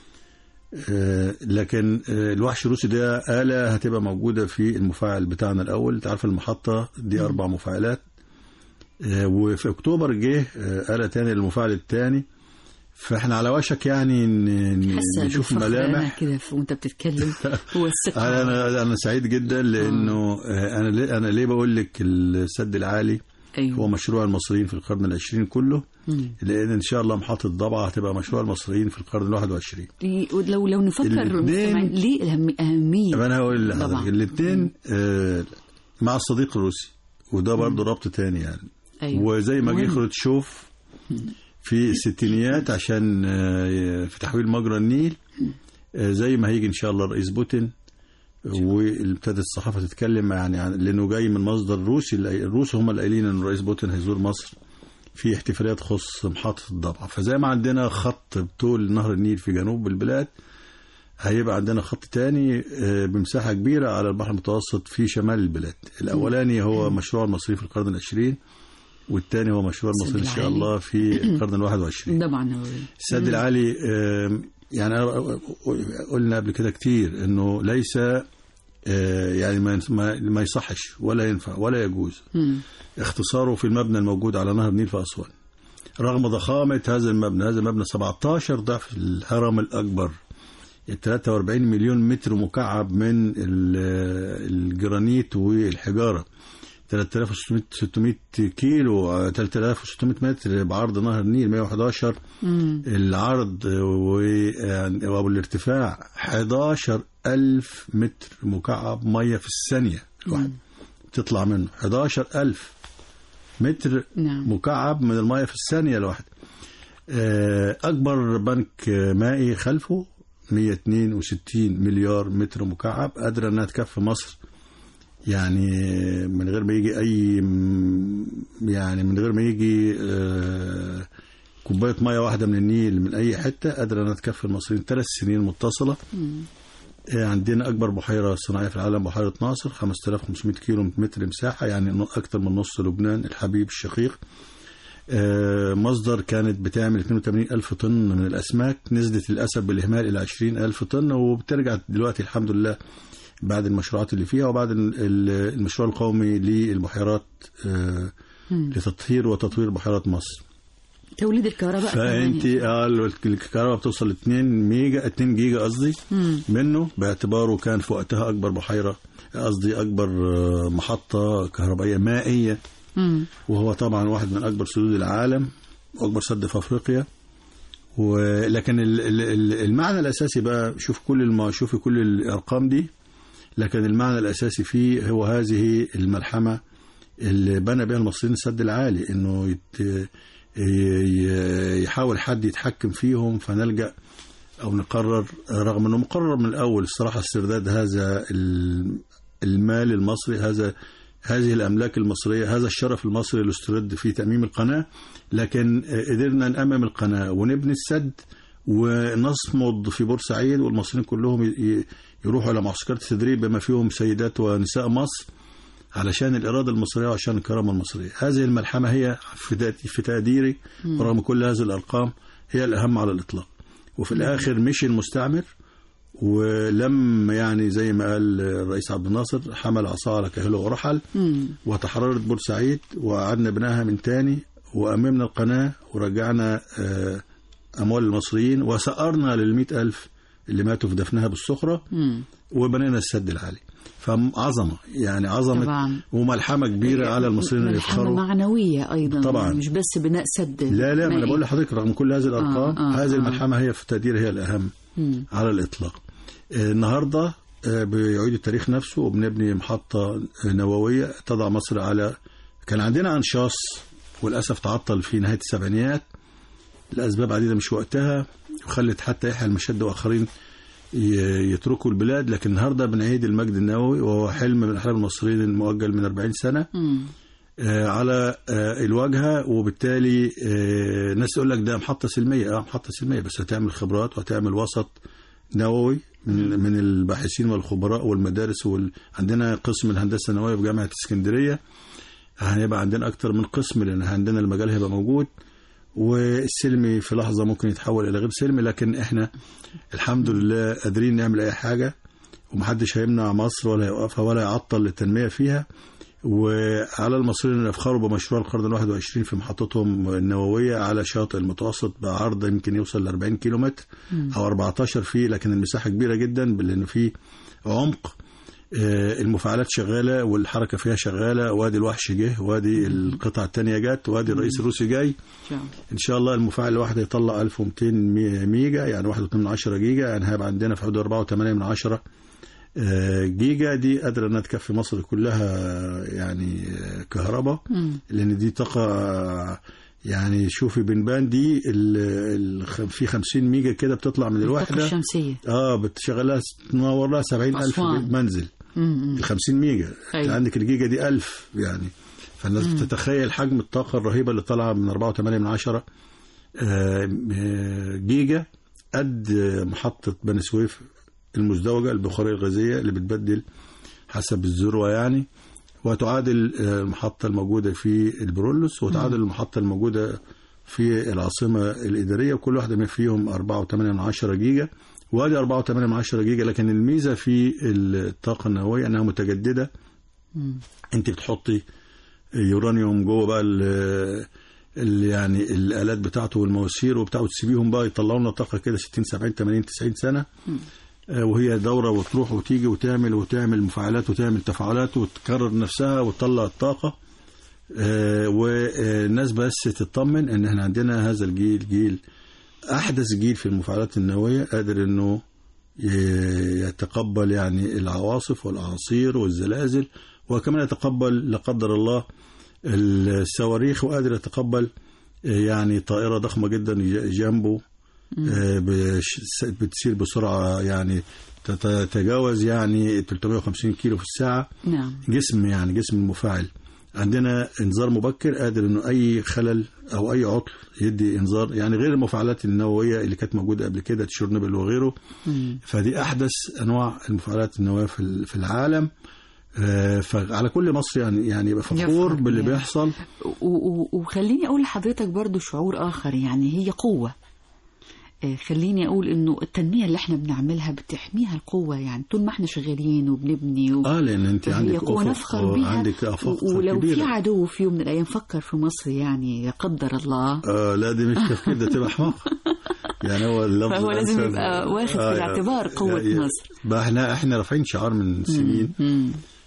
آه، لكن آه، الوحش الروسي ده آلة هتبقى موجودة في المفاعل بتاعنا الأول أنت عارف المحطة دي أربع مفاعلات آه، وفي أكتوبر جه آه، آلة تاني للمفاعل الثاني فاحنا على وشك يعني ن- ن- حاسه نشوف بالفخر أنا ملامح كده ف- وانت بتتكلم هو الثقه انا انا سعيد جدا لانه آه، انا ليه انا ليه بقول لك السد العالي هو ايوه مشروع المصريين في القرن العشرين كله مم. لان ان شاء الله محطه ضبعه هتبقى مشروع المصريين في القرن الواحد وعشرين لو لو نفكر الاتنين- مستمعين، ليه الأهم- اهميه طب انا هقول طبعا. لحضرتك الاثنين آه مع الصديق الروسي وده برضه ربط تاني يعني أيوة. وزي ما جه مهم. خروتشوف في الستينيات عشان آه، في تحويل مجرى النيل آه، زي ما هيجي ان شاء الله الرئيس بوتين وابتدت الصحافه تتكلم يعني عن لانه جاي من مصدر روسي الروس هم اللي قايلين ان الرئيس بوتين هيزور مصر في احتفاليات تخص محطه الضبع فزي ما عندنا خط بطول نهر النيل في جنوب البلاد هيبقى عندنا خط تاني آه، بمساحه كبيره على البحر المتوسط في شمال البلاد الاولاني هو مشروع المصري في القرن العشرين والثاني هو مشروع المصري ان شاء العالي. الله في القرن الواحد وعشرين ده معنوي السد العالي آم، يعني أنا قلنا قبل كده كتير انه ليس آه، يعني ما ما- ما يصحش ولا ينفع ولا يجوز مم. اختصاره في المبنى الموجود على نهر النيل في اسوان رغم ضخامه هذا المبنى هذا المبنى 17 ضعف الهرم الاكبر 43 مليون متر مكعب من ال- الجرانيت والحجاره 3600 600 كيلو آه، 3600 متر بعرض نهر النيل 111 مم. العرض و- يعني- وابو الارتفاع 11 ألف متر مكعب مية في الثانية الواحد تطلع منه 11 ألف متر نعم مكعب من المية في الثانية الواحدة آه، أكبر بنك مائي خلفه 162 مليار متر مكعب قادرة أنها تكفي مصر يعني من غير ما يجي أي يعني من غير ما يجي آه، كوباية مية واحدة من النيل من أي حتة قادرة أنها تكفي المصريين ثلاث سنين متصلة آه، عندنا أكبر بحيرة صناعية في العالم بحيرة ناصر 5500 كيلو متر مساحة يعني أكثر من نص لبنان الحبيب الشقيق آه، مصدر كانت بتعمل 82 ألف طن من الأسماك نزلت للأسف بالإهمال إلى 20 ألف طن وبترجع دلوقتي الحمد لله بعد المشروعات اللي فيها وبعد ال- ال- المشروع القومي للبحيرات آه، لتطهير وتطوير بحيرات مصر توليد الكهرباء فانت كمان. اه الكهرباء بتوصل ل 2 ميجا 2 جيجا قصدي منه باعتباره كان في وقتها اكبر بحيره قصدي اكبر آه، محطه كهربائيه مائيه مم. وهو طبعا واحد من اكبر سدود العالم واكبر سد في افريقيا ولكن ال- ال- ال- المعنى الاساسي بقى شوف كل الم... شوفي كل الارقام دي لكن المعنى الاساسي فيه هو هذه الملحمه اللي بنى بها المصريين السد العالي انه يت... ي- يحاول حد يتحكم فيهم فنلجا او نقرر رغم انه مقرر من الاول الصراحه استرداد هذا ال- المال المصري هذا هذه الاملاك المصريه هذا الشرف المصري اللي استرد في تاميم القناه لكن قدرنا نامم القناه ونبني السد ونصمد في بورسعيد والمصريين كلهم ي- ي- يروحوا الى معسكرات التدريب بما فيهم سيدات ونساء مصر علشان الإرادة المصرية وعشان الكرامة المصرية هذه الملحمة هي في تق- في تقديري رغم كل هذه الأرقام هي الأهم على الإطلاق وفي الآخر مشي المستعمر ولم يعني زي ما قال الرئيس عبد الناصر حمل عصا على كاهله ورحل مم. وتحررت بورسعيد وقعدنا بناها من تاني وأممنا القناة ورجعنا آه، أموال المصريين وسأرنا للمئة ألف اللي ماتوا في دفنها بالصخرة مم. وبنينا السد العالي فعظمة يعني عظمة طبعا. وملحمة كبيرة على المصريين اللي ملحمة يفخروا معنوية أيضا طبعا. مش بس بناء سد لا لا ما انا مائي. بقول لحضرتك رغم كل هذه الارقام آه، آه، هذه آه. الملحمه هي في التقدير هي الاهم مم. على الاطلاق آه، النهارده آه، بيعيد التاريخ نفسه وبنبني محطه نوويه تضع مصر على كان عندنا انشاص وللاسف تعطل في نهايه السبعينيات لاسباب عديده مش وقتها وخلت حتى يحيى المشد واخرين ي- يتركوا البلاد لكن النهارده بنعيد المجد النووي وهو حلم من احلام المصريين المؤجل من 40 سنه مم. آه، على آه، الواجهه وبالتالي آه، ناس تقول لك ده محطه سلميه اه محطه سلميه بس هتعمل خبرات وهتعمل وسط نووي من من الباحثين والخبراء والمدارس وال... عندنا قسم الهندسه النوويه في جامعه اسكندريه هيبقى عندنا اكتر من قسم لان عندنا المجال هيبقى موجود والسلمي في لحظه ممكن يتحول الى غير سلمي لكن احنا الحمد لله قادرين نعمل اي حاجه ومحدش هيمنع مصر ولا يوقفها ولا يعطل التنميه فيها وعلى المصريين ان يفخروا بمشروع القرن الواحد وعشرين في محطتهم النووية على شاطئ المتوسط بعرض يمكن يوصل ل 40 كيلو متر أو 14 فيه لكن المساحة كبيرة جدا لأنه فيه عمق آه، المفاعلات شغالة والحركة فيها شغالة وادي الوحش جه وادي القطعة الثانية جت وادي الرئيس الروسي جاي إن شاء الله. ان شاء الله المفاعل الواحد هيطلع 1200 مي- ميجا يعني 1.8 جيجا يعني هيبقى عندنا في حدود 4.8 من عشرة آه، جيجا دي قادره انها تكفي مصر كلها يعني آه، كهرباء مم. لان دي طاقه آه، يعني شوفي بنبان دي ال ال في 50 ميجا كده بتطلع من الطاقة الوحده الشمسية اه بتشغلها تنور لها 70000 أسوان. منزل مم. ال 50 ميجا انت أيوة. عندك الجيجا دي 1000 يعني فالناس بتتخيل حجم الطاقه الرهيبه اللي طالعه من 4.8 من عشرة آه، آه، جيجا قد محطه بني سويف المزدوجه البخاريه الغازيه اللي بتبدل حسب الذروه يعني وتعادل آه، المحطه الموجوده في البرولوس وتعادل المحطه الموجوده في العاصمه الاداريه وكل واحده من فيهم 4.8 من عشرة جيجا وادي 4.8 من عشرة جيجا لكن الميزه في الطاقه النوويه انها متجدده انت بتحطي يورانيوم جوه بقى ال- ال- يعني الالات بتاعته والمواسير وبتاعه تسيبيهم بقى يطلعوا لنا طاقه كده 60 70 80 90 سنه آه، وهي دوره وتروح وتيجي وتعمل وتعمل مفاعلات وتعمل تفاعلات وتكرر نفسها وتطلع الطاقه آه، والناس بس تطمن ان احنا عندنا هذا الجيل جيل احدث جيل في المفاعلات النوويه قادر انه ي- يتقبل يعني العواصف والاعاصير والزلازل وكمان يتقبل لا قدر الله الصواريخ وقادر يتقبل آه، يعني طائره ضخمه جدا ج- جنبه آه، بش- بتسير بسرعه يعني تت- تتجاوز يعني 350 كيلو في الساعه نعم جسم يعني جسم المفاعل عندنا انذار مبكر قادر انه اي خلل او اي عطل يدي انذار يعني غير المفاعلات النوويه اللي كانت موجوده قبل كده تشيرنوبل وغيره فدي احدث انواع المفاعلات النوويه في ال- في العالم آه، فعلى كل مصر يعني يعني يبقى فخور يفرح باللي يعني. بيحصل و- و- وخليني اقول لحضرتك برضو شعور اخر يعني هي قوه آه، خليني اقول انه التنميه اللي احنا بنعملها بتحميها القوه يعني طول ما احنا شغالين وبنبني و... اه لان انت فهي عندك قوة افق نفخر بيها عندك افاق و- ولو في كبيره عدو في يوم من الايام فكر في مصر يعني لا قدر الله آه لا دي مش تفكير ده تبقى حماقه يعني هو اللفظ فهو لازم الأنسب. يبقى واخد في آه، الاعتبار قوة يعني مصر. بقى احنا احنا رافعين شعار من سنين مم.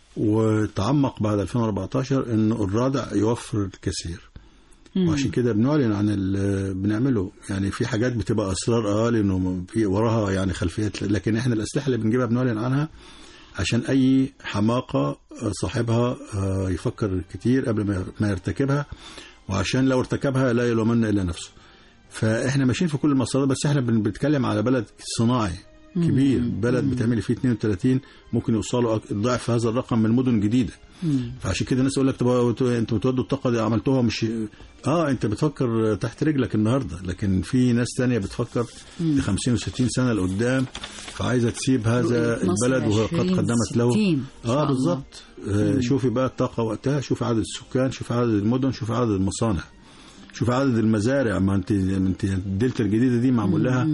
وتعمق بعد 2014 انه الرادع يوفر الكثير وعشان كده بنعلن عن اللي بنعمله يعني في حاجات بتبقى اسرار اه لانه في وراها يعني خلفيات لكن احنا الاسلحه اللي بنجيبها بنعلن عنها عشان اي حماقه صاحبها آه، يفكر كتير قبل ما- ما يرتكبها وعشان لو ارتكبها لا يلومن الا نفسه فاحنا ماشيين في كل المسارات بس احنا بن- بنتكلم على بلد صناعي كبير بلد بتعملي فيه 32 ممكن يوصلوا أك- ضعف هذا الرقم من مدن جديده فعشان كده الناس يقول لك طب هو انتوا بتودوا الطاقه دي عملتوها مش اه انت بتفكر تحت رجلك النهارده لكن في ناس تانية بتفكر ل 50 و60 سنه لقدام فعايزه تسيب هذا رؤية مصر البلد وهي قد 20 قدمت له 60 إن شاء اه الله. بالظبط آه شوفي بقى الطاقه وقتها شوفي عدد السكان شوفي عدد المدن شوفي عدد المصانع شوف عدد المزارع ما انت ما انت الدلتا الجديده دي معمول لها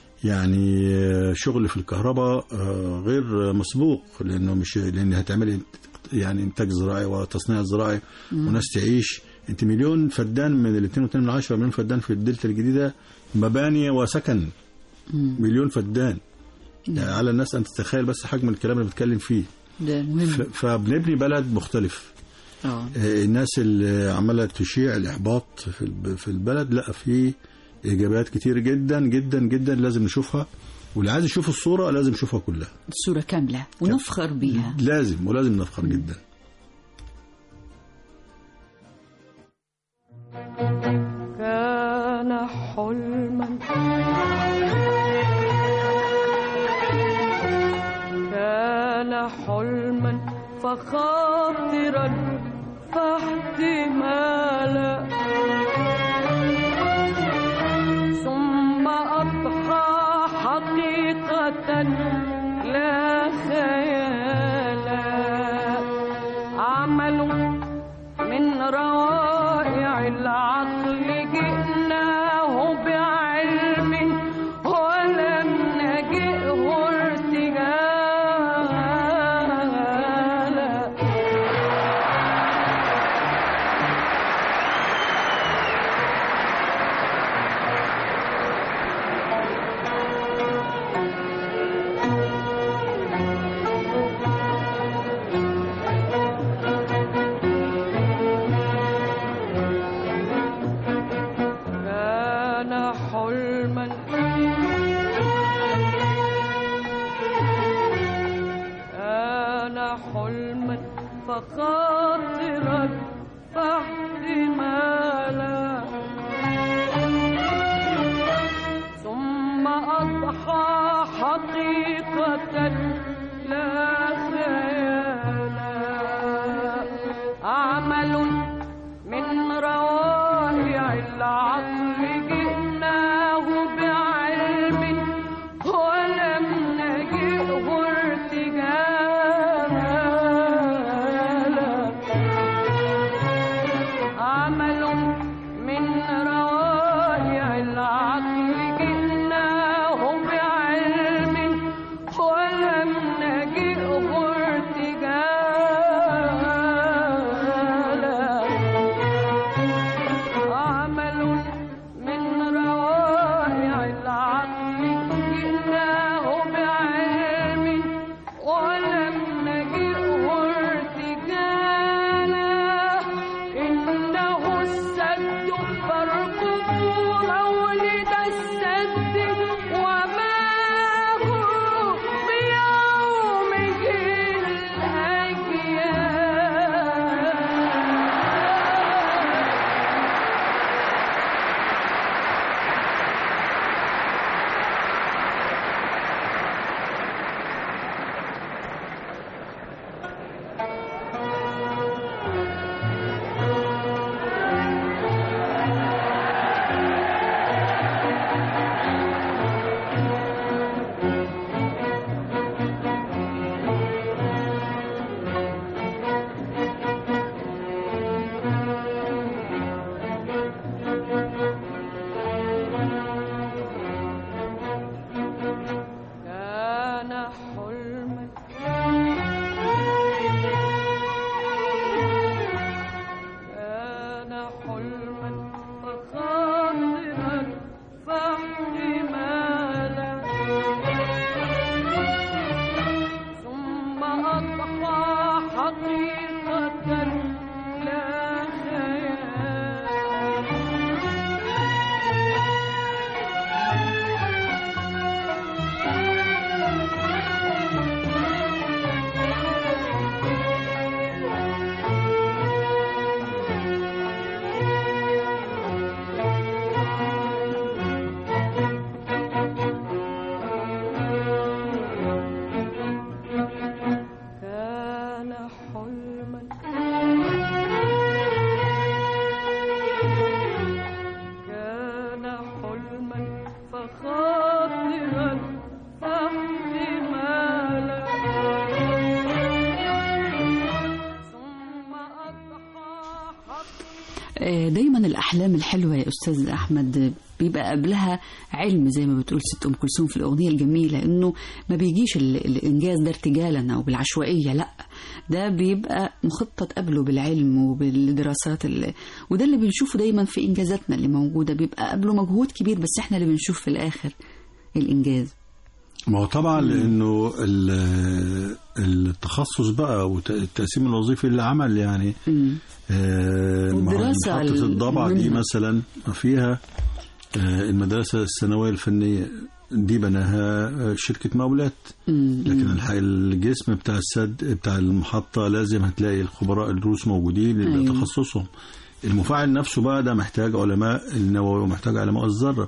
يعني آه، شغل في الكهرباء آه، غير مسبوق لانه مش لان هتعملي يعني انتاج زراعي وتصنيع زراعي وناس تعيش انت مليون فدان من ال 2.2 من عشرة مليون فدان في الدلتا الجديده مباني وسكن مليون فدان يعني على الناس ان تتخيل بس حجم الكلام اللي بتكلم فيه ده ف- مهم فبنبني بلد مختلف اه آه، الناس اللي عماله تشيع الاحباط في الب- في البلد لا في ايجابيات كتير جدا جدا جدا لازم نشوفها واللي عايز يشوف الصوره لازم يشوفها كلها الصورة كاملة ونفخر بيها لازم ولازم نفخر جدا كان حلما كان حلما فخاطرا فاحتمالا ثم أضحى حقيقة لا خيالا عمل من روائع العقل جئناه بعلم ولم نجئه ارتجالا كان حلما كان حلما فخاطرا فاحتمالا حقيقة لا خيالا عمل من روائع العقل جئناه بعلم ولم نجئه ارتجالا عمل من روائع العقل جئناه بعلم ولم نجئه ارتجالا عمل من روائع العقل جئناه بعلم ولم نجئه ارتجالا إنه السد فاركضوا مولد السد وما هو بيومه الأجيال كان حلما كان حلما فخاطرا فاحتمالا ثم أضحى حقيقة لا خيال كان حلما كان حلما فخاطرا فاحتمالا ثم أضحى حقيقة آه، دايما الأحلام الحلوة يا أستاذ أحمد بيبقى قبلها علم زي ما بتقول ست أم كلثوم في الأغنية الجميلة إنه ما بيجيش ال- الإنجاز ده ارتجالا أو بالعشوائية لا ده بيبقى مخطط قبله بالعلم وبالدراسات ال... وده اللي بنشوفه دايما في إنجازاتنا اللي موجودة بيبقى قبله مجهود كبير بس إحنا اللي بنشوف في الآخر الإنجاز ما هو طبعا لانه ال- التخصص بقى والتقسيم الوظيفي للعمل يعني مم. آه، ما هو والدراسة محطة ال- الضبع دي منها. مثلا فيها آه، المدرسة الثانوية الفنية دي بناها آه، شركة مقاولات مم. لكن الح- الجسم بتاع السد بتاع المحطة لازم هتلاقي الخبراء الروس موجودين اللي أيوة. تخصصهم المفاعل نفسه بقى ده محتاج علماء النووي ومحتاج علماء الذرة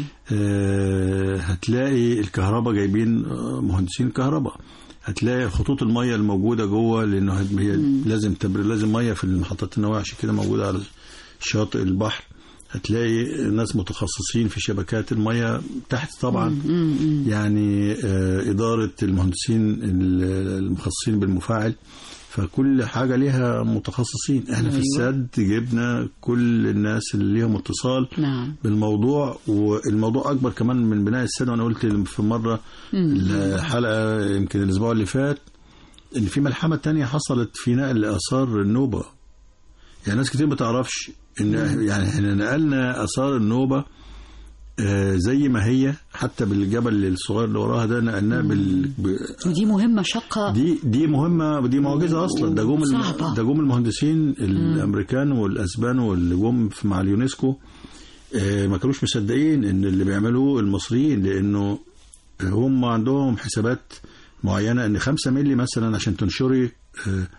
آه هتلاقي الكهرباء جايبين آه، مهندسين كهرباء هتلاقي خطوط المية الموجودة جوه لأنه هت- هي لازم تبر لازم مية في المحطات النووية عشان كده موجودة على شاطئ البحر هتلاقي ناس متخصصين في شبكات المية تحت طبعا يعني آه، إدارة المهندسين ال- المخصصين بالمفاعل فكل حاجة ليها متخصصين احنا في أيوة. السد جبنا كل الناس اللي ليهم اتصال نعم بالموضوع والموضوع اكبر كمان من بناء السد وانا قلت في مره الحلقه يمكن الاسبوع اللي فات ان في ملحمه تانية حصلت في نقل اثار النوبه يعني ناس كتير ما تعرفش ان يعني احنا نقلنا اثار النوبه آه، زي ما هي حتى بالجبل الصغير اللي وراها ده نقلناه بال ب- ودي مهمة شاقة دي دي مهمه دي معجزه اصلا ده جم الم- صعبة. ده جم المهندسين الامريكان والاسبان واللي جم في- مع اليونسكو آه، ما كانوش مصدقين ان اللي بيعملوه المصريين لانه هم عندهم حسابات معينه ان 5 مللي مثلا عشان تنشري آه،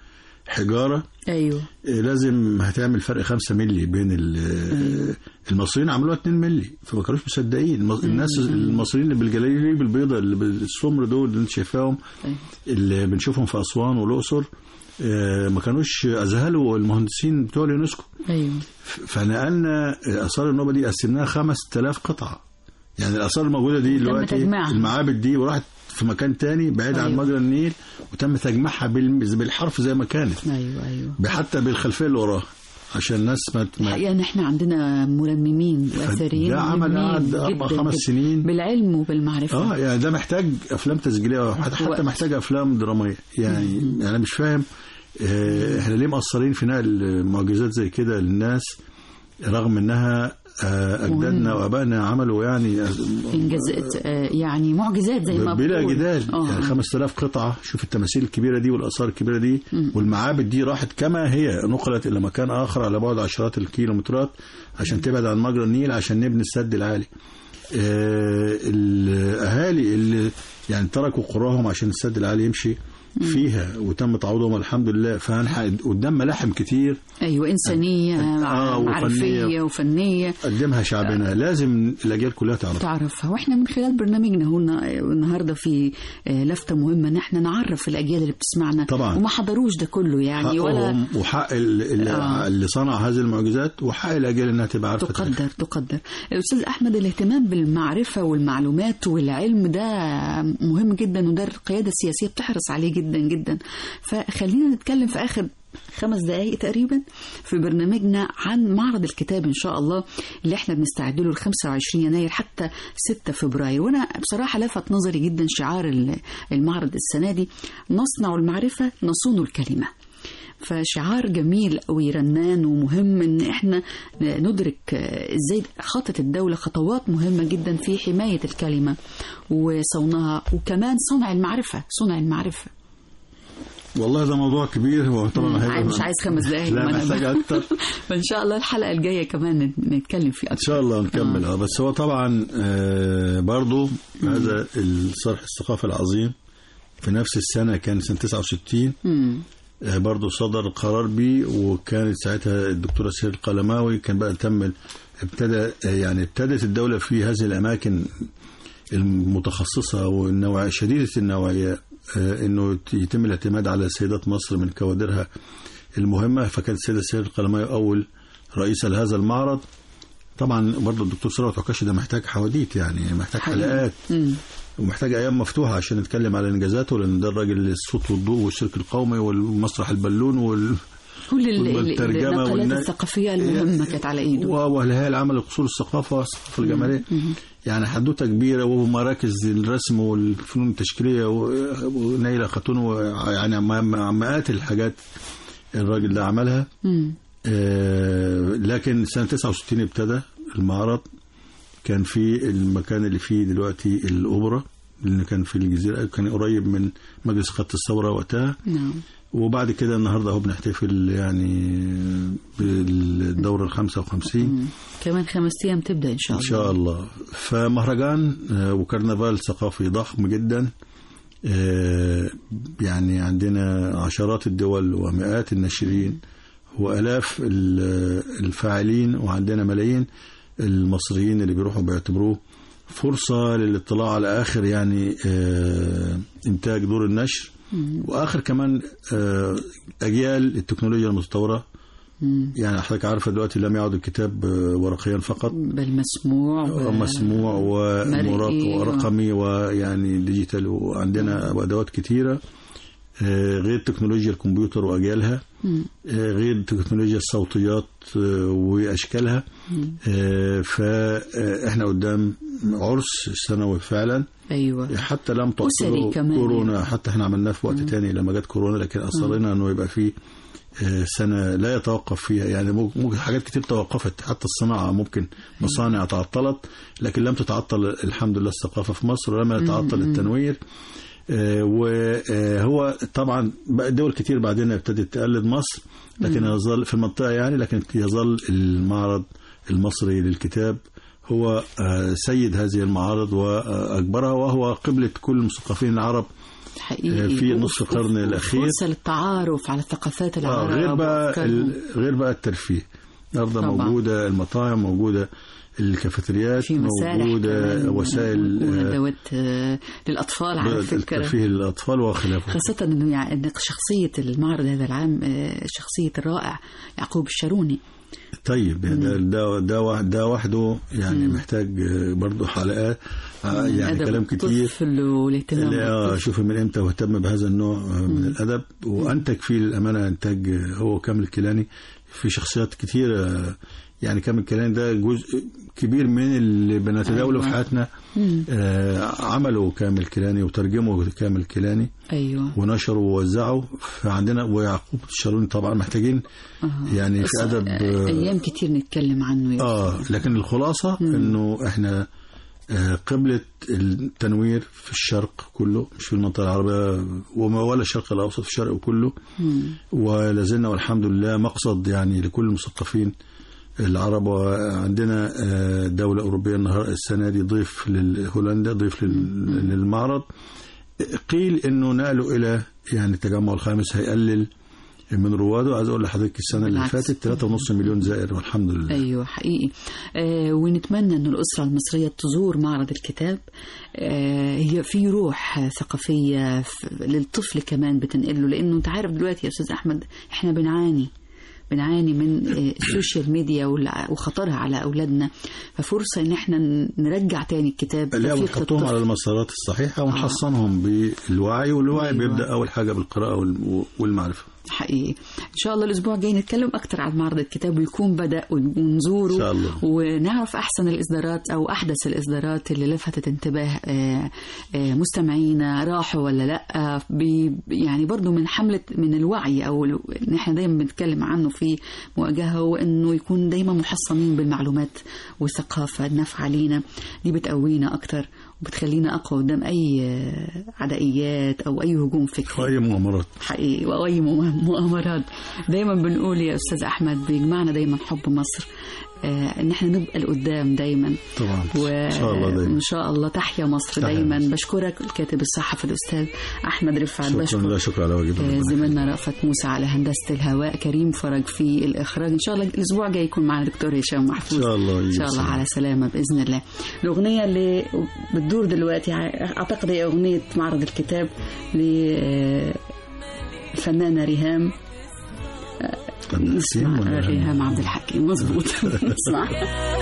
حجاره ايوه آه، لازم هتعمل فرق 5 مللي بين ال- آه، المصريين عملوها 2 مللي فما كانوش مصدقين المص- الناس المصريين اللي بالجلاليب البيضاء اللي بالسمر دول اللي انت شايفاهم أيوة. اللي بنشوفهم في اسوان والاقصر آه، ما كانوش اذهلوا المهندسين بتوع اليونسكو ايوه ف- فنقلنا اثار النوبه دي قسمناها 5000 قطعه يعني الاثار الموجوده دي دلوقتي تجميعها. المعابد دي وراحت في مكان تاني بعيد عن أيوة. مجرى النيل وتم تجميعها بال- بالحرف زي ما كانت ايوه ايوه حتى بالخلفيه اللي وراها عشان الناس ما ما- الحقيقه ان احنا عندنا مرنمين واثريين ده عمل مهمين قعد أربع جداً خمس جداً سنين. بالعلم وبالمعرفه اه يعني ده محتاج افلام تسجيليه حتى وقت. محتاج افلام دراميه يعني انا مش فاهم آه، احنا ليه مقصرين في نقل معجزات زي كده للناس رغم انها آه، اجدادنا وابائنا عملوا يعني انجازات آه، يعني معجزات زي ما بلا بقول. جدال آه. يعني 5000 قطعه شوف التماثيل الكبيره دي والاثار الكبيره دي والمعابد دي راحت كما هي نقلت الى مكان اخر على بعد عشرات الكيلومترات عشان تبعد عن مجرى النيل عشان نبني السد العالي آه، الاهالي اللي يعني تركوا قراهم عشان السد العالي يمشي فيها وتم تعويضهم الحمد لله فهنحق قدام ملاحم كتير ايوه انسانيه آه، وفنية. معرفيه وفنيه قدمها شعبنا لازم الاجيال كلها تعرفها تعرفها واحنا من خلال برنامجنا هنا النهارده في آه، لفته مهمه ان احنا نعرف الاجيال اللي بتسمعنا طبعاً. وما حضروش ده كله يعني ولا حقهم وحق ال- ال- آه. اللي صنع هذه المعجزات وحق الاجيال انها تبقى عارفه تاريخها. تقدر تقدر استاذ احمد الاهتمام بالمعرفه والمعلومات والعلم ده مهم جدا وده القياده السياسيه بتحرص عليه جدا جدا فخلينا نتكلم في اخر خمس دقائق تقريبا في برنامجنا عن معرض الكتاب ان شاء الله اللي احنا بنستعد له ل 25 يناير حتى 6 فبراير وانا بصراحه لفت نظري جدا شعار ال- المعرض السنه دي نصنع المعرفه نصون الكلمه فشعار جميل قوي رنان ومهم ان احنا ندرك ازاي خطت الدوله خطوات مهمه جدا في حمايه الكلمه وصونها وكمان صنع المعرفه صنع المعرفه والله ده موضوع كبير هو طبعا هيبقى- مش عايز خمس دقايق لا ما أنا محتاج بقى. اكتر فان شاء الله الحلقه الجايه كمان نتكلم فيه ان اكتر شاء الله نكمل اه بس هو طبعا آه برضو هذا الصرح الثقافي العظيم في نفس السنه كان سنه 69 مم. آه برضو صدر قرار بيه وكانت ساعتها الدكتوره سهير القلماوي كان بقى تم ابتدى آه يعني ابتدت الدوله في هذه الاماكن المتخصصه والنوع شديده النوعيه آه انه يتم الاعتماد على سيدات مصر من كوادرها المهمه فكانت السيده سهير القلماوي اول رئيسه لهذا المعرض طبعا برضه الدكتور ثروت عكاشي ده محتاج حواديت يعني محتاج حقيقي. حلقات مم. ومحتاج ايام مفتوحه عشان نتكلم على انجازاته لان ده الراجل الصوت والضوء والسيرك القومي والمسرح البالون وال كل ال- ال- والترجمة النقلات والنا- الثقافيه المهمه كانت على ايده وهي العمل القصور الثقافه والثقافه الجماليه يعني حدوته كبيره ومراكز الرسم والفنون التشكيليه و- ونيله خاتون يعني مئات الحاجات الراجل ده عملها مم. آه، لكن سنة 69 ابتدى المعرض كان في المكان اللي فيه دلوقتي الأوبرا اللي كان في الجزيرة كان قريب من مجلس خط الثورة وقتها نعم وبعد كده النهاردة اهو بنحتفل يعني بالدورة ال 55 مم. كمان خمس ايام تبدا ان شاء إن الله شاء الله فمهرجان آه، وكرنفال ثقافي ضخم جدا آه، يعني عندنا عشرات الدول ومئات الناشرين وآلاف ال- الفاعلين وعندنا ملايين المصريين اللي بيروحوا بيعتبروه فرصة للاطلاع على آخر يعني آه، إنتاج دور النشر وآخر كمان آه، أجيال التكنولوجيا المتطورة مم. يعني حضرتك عارفة دلوقتي لم يعد الكتاب آه، ورقيا فقط بل مسموع و- مسموع ومراقب مرئي. ورقمي ويعني ديجيتال وعندنا ادوات كتيره آه، غير تكنولوجيا الكمبيوتر واجيالها مم. آه، غير تكنولوجيا الصوتيات آه، واشكالها آه، فاحنا قدام عرس سنوي فعلا ايوه حتى لم أسري تعطله كمان. كورونا حتى احنا عملناه في وقت تاني لما جت كورونا لكن اصرينا انه يبقى فيه آه، سنة لا يتوقف فيها يعني ممكن ممكن حاجات كتير توقفت حتى الصناعة ممكن مصانع تعطلت لكن لم تتعطل الحمد لله الثقافة في مصر ولم يتعطل التنوير آه، وهو طبعا بقى دول كتير بعدين ابتدت تقلد مصر لكن يظل في المنطقة يعني لكن يظل المعرض المصري للكتاب هو آه، سيد هذه المعارض وأكبرها وهو قبلة كل المثقفين العرب حقيقي آه، في نصف القرن الأخير. فرصة للتعارف على الثقافات آه، العرب غير بقى وأفكارهم. ال- غير بقى الترفيه النهارده طبعاً. موجودة المطاعم موجودة الكافيتريات في مسارح موجودة كمان وسائل آه، وندوات آه، للأطفال على فكرة الترفيه للأطفال وخلافه خاصة انه يعني إن شخصية المعرض هذا العام آه، شخصية الرائع يعقوب الشاروني طيب ده ده ده واحد- ده وحده يعني محتاج آه، برضه حلقات آه، يعني أدب كلام كتير الطفل والاهتمام اللي آه، بالطفل. شوف من امتى واهتم بهذا النوع آه، من الادب وانتج فيه للامانه انتاج آه، هو كامل الكيلاني في شخصيات كتيره آه، يعني كامل الكيلاني ده جزء كبير من اللي بنتداوله أيوة. في حياتنا آه، عملوا كامل كيلاني وترجموا كامل كيلاني ايوه ونشروا ووزعوا فعندنا ويعقوب الشاروني طبعا محتاجين يعني في بس ادب آه، آه، ايام كتير نتكلم عنه يا اه لكن الخلاصه انه احنا آه، قبلة التنوير في الشرق كله مش في المنطقة العربية وما ولا الشرق الأوسط في الشرق كله ولازلنا والحمد لله مقصد يعني لكل المثقفين العرب وعندنا آه، دولة أوروبية النهار السنة دي ضيف لهولندا ضيف لل- للمعرض قيل انه نقله الى يعني التجمع الخامس هيقلل من رواده عايز اقول لحضرتك السنه اللي بالعكس. فاتت 3.5 مليون زائر والحمد لله ايوه حقيقي آه ونتمنى ان الاسره المصريه تزور معرض الكتاب آه هي في روح ثقافيه ف- للطفل كمان بتنقله لانه انت عارف دلوقتي يا استاذ احمد احنا بنعاني بنعاني من آه، السوشيال ميديا والع- وخطرها على اولادنا ففرصه ان احنا ن- نرجع تاني الكتاب لا رفيق ونحطهم للطفل. على المسارات الصحيحه ونحصنهم بالوعي والوعي أيوة. بيبدا اول حاجه بالقراءه والم- والمعرفه حقيقي ان شاء الله الاسبوع الجاي نتكلم اكتر عن معرض الكتاب ويكون بدا ونزوره إن شاء الله. ونعرف احسن الاصدارات او احدث الاصدارات اللي لفتت انتباه آه، آه، مستمعينا راحوا ولا لا بي- يعني برضو من حمله من الوعي او ال- ان احنا دايما بنتكلم عنه في مواجهه هو انه يكون دايما محصنين بالمعلومات والثقافه النافعه لينا دي بتقوينا اكتر وبتخلينا اقوى قدام اي آه، عدائيات او اي هجوم فكري واي مؤامرات حقيقي واي مؤ- مؤامرات دايما بنقول يا استاذ احمد بيجمعنا دايما حب مصر آه ان احنا نبقى لقدام دايما طبعا و... ان شاء الله دايما ان شاء الله تحيا مصر تحيا دايما مصر. بشكرك الكاتب الصحفي الاستاذ احمد رفعت شكرا بشكر لا شكرا على واجب آه، ربنا زميلنا رأفت موسى على هندسة الهواء كريم فرج في الإخراج إن شاء الله الأسبوع الجاي يكون معنا دكتور هشام محفوظ إن شاء الله إن شاء الله يسلمك. على سلامة بإذن الله الأغنية اللي بتدور دلوقتي ع- أعتقد هي أغنية معرض الكتاب للفنانة ريهام عبد الحكيم نسمع ولا- ريهام عبد الحكيم مظبوط نسمع